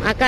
అక్క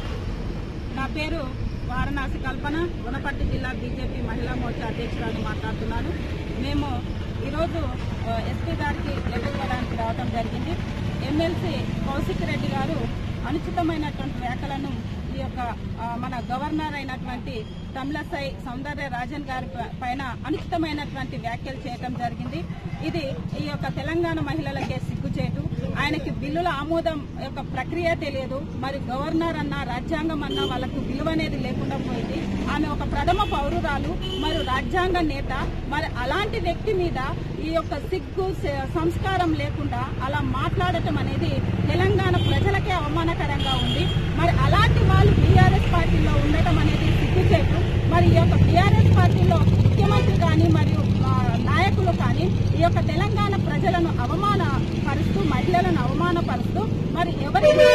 నా పేరు వారణాసి కల్పన గుణపట్టి జిల్లా బీజేపీ మహిళా మోర్చా అధ్యక్షురాలు మాట్లాడుతున్నాను మేము ఈరోజు ఆ, ఎస్పీ గారికి లెటర్ ఇవ్వడానికి రావడం జరిగింది ఎమ్మెల్సీ కౌశిక్ రెడ్డి గారు అనుచితమైనటువంటి వ్యాఖ్యలను ఈ యొక్క ఆ, మన గవర్నర్ అయినటువంటి తమిళసై సౌందర్య రాజన్ గారి ప- పైన అనుచితమైనటువంటి వ్యాఖ్యలు చేయడం జరిగింది ఇది ఈ యొక్క తెలంగాణ మహిళలకే సిగ్గుచేటు ఆయనకి బిల్లుల ఆమోదం యొక్క ప్రక్రియ తెలియదు మరి గవర్నర్ అన్న రాజ్యాంగం అన్న వాళ్ళకు విలువ అనేది లేకుండా పోయింది ఆమె ఒక ప్రథమ పౌరురాలు మరియు రాజ్యాంగ నేత మరి అలాంటి వ్యక్తి మీద ఈ యొక్క సిగ్గు స- సంస్కారం లేకుండా అలా మాట్లాడటం అనేది తెలంగాణ ప్రజలకే అవమానకరంగా ఉంది మరి అలాంటి వాళ్ళు బీఆర్ఎస్ పార్టీలో ఉండటం అనేది సిగ్గుచేటు మరి ఈ యొక్క బీఆర్ఎస్ పార్టీలో ముఖ్యమంత్రి కానీ మరియు ఆ, నాయకులు కానీ ఈ యొక్క తెలంగాణ ప్రజలను అవమానపరుస్తూ మహిళలను అవమానపరుస్తూ మరి ఎవరైనా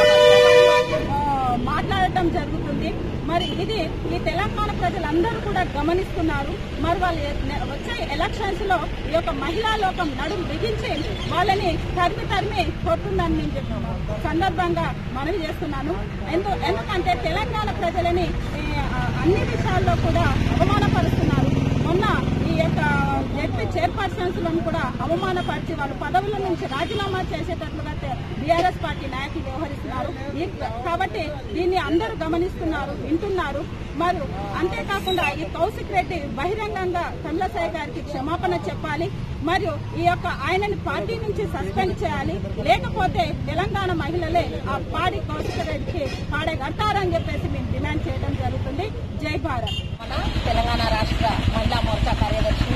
మాట్లాడటం జరుగుతుంది మరి ఇది ఈ తెలంగాణ ప్రజలందరూ కూడా గమనిస్తున్నారు మరి వాళ్ళు ఎ- వచ్చే ఎలక్షన్స్ లో ఈ యొక్క మహిళా లోకం నడుము బిగించి వాళ్ళని తరిమి తరిమి కొడుతుందని నేను చెప్తున్నాను సందర్భంగా మనవి చేస్తున్నాను ఎందు ఎందుకంటే తెలంగాణ ప్రజలని ఏ, ఆ, అన్ని విషయాల్లో కూడా అవమానపరుస్తున్నారు మొన్న ఈ యొక్క జడ్పీ చైర్పర్సన్స్ లను కూడా అవమానపరిచి వాళ్ళ పదవుల నుంచి రాజీనామా చేసేటట్లుగా బీఆర్ఎస్ పార్టీ నాయకులు వ్యవహరిస్తున్నారు ఈ- కాబట్టి దీన్ని అందరూ గమనిస్తున్నారు వింటున్నారు మరియు అంతేకాకుండా ఈ కౌశిక్ రెడ్డి బహిరంగంగా తమిళసాయి గారికి క్షమాపణ చెప్పాలి మరియు ఈ యొక్క ఆయనని పార్టీ నుంచి సస్పెండ్ చేయాలి లేకపోతే తెలంగాణ మహిళలే ఆ పాడి కౌశిక్ రెడ్డికి పాడే కట్టారని చెప్పేసి మేము డిమాండ్ చేయడం జరుగుతుంది జై భారత్ మన తెలంగాణ రాష్ట్ర మహిళా మోర్చా కార్యదర్శి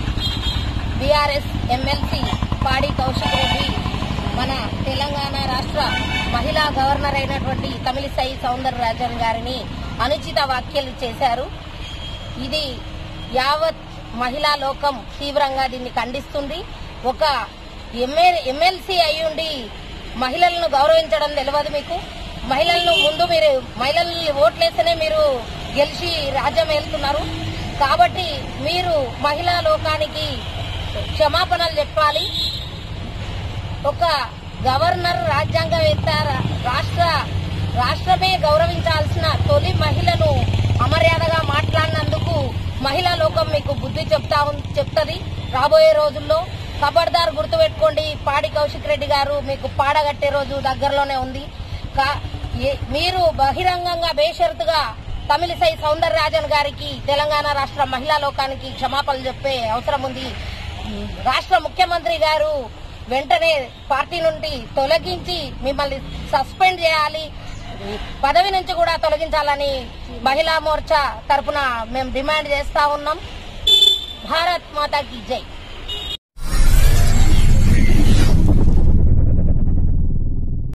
బీఆర్ఎస్ ఎమ్మెల్సీ పాడి కౌశిక్ రెడ్డి మన తెలంగాణ రాష్ట్ర మహిళా గవర్నర్ అయినటువంటి తమిళిసై సౌందరరాజన్ గారిని అనుచిత వ్యాఖ్యలు చేశారు ఇది యావత్ మహిళా లోకం తీవ్రంగా దీన్ని ఖండిస్తుంది ఒక ఎమ్మె ఎమ్మెల్సీ అయ్యుండి మహిళలను గౌరవించడం తెలియదు మీకు మహిళలను ముందు మీరు మహిళల్ని ఓట్లేస్తేనే మీరు గెలిచి రాజ్యం వెళ్తున్నారు కాబట్టి మీరు మహిళా లోకానికి క్షమాపణలు చెప్పాలి ఒక గవర్నర్ రాజ్యాంగవేత్త రా- రాష్ట్ర రాష్ట్రమే గౌరవించాల్సిన తొలి మహిళను అమర్యాదగా మాట్లాడినందుకు మహిళా లోకం మీకు బుద్ధి చెప్తా ఉం- చెప్తది రాబోయే రోజుల్లో ఖబర్దార్ గుర్తుపెట్టుకోండి పాడి కౌశిక్ రెడ్డి గారు మీకు పాడగట్టే రోజు దగ్గరలోనే ఉంది కా- ఏ- మీరు బహిరంగంగా బేషరతుగా తమిళిసై సౌందరరాజన్ గారికి తెలంగాణ రాష్ట్ర మహిళా లోకానికి క్షమాపణలు చెప్పే అవసరం ఉంది రాష్ట్ర ముఖ్యమంత్రి గారు వెంటనే పార్టీ నుండి తొలగించి మిమ్మల్ని సస్పెండ్ చేయాలి పదవి నుంచి కూడా తొలగించాలని మహిళా మోర్చా తరపున మేము డిమాండ్ చేస్తా ఉన్నాం భారత్ మాతాకి జై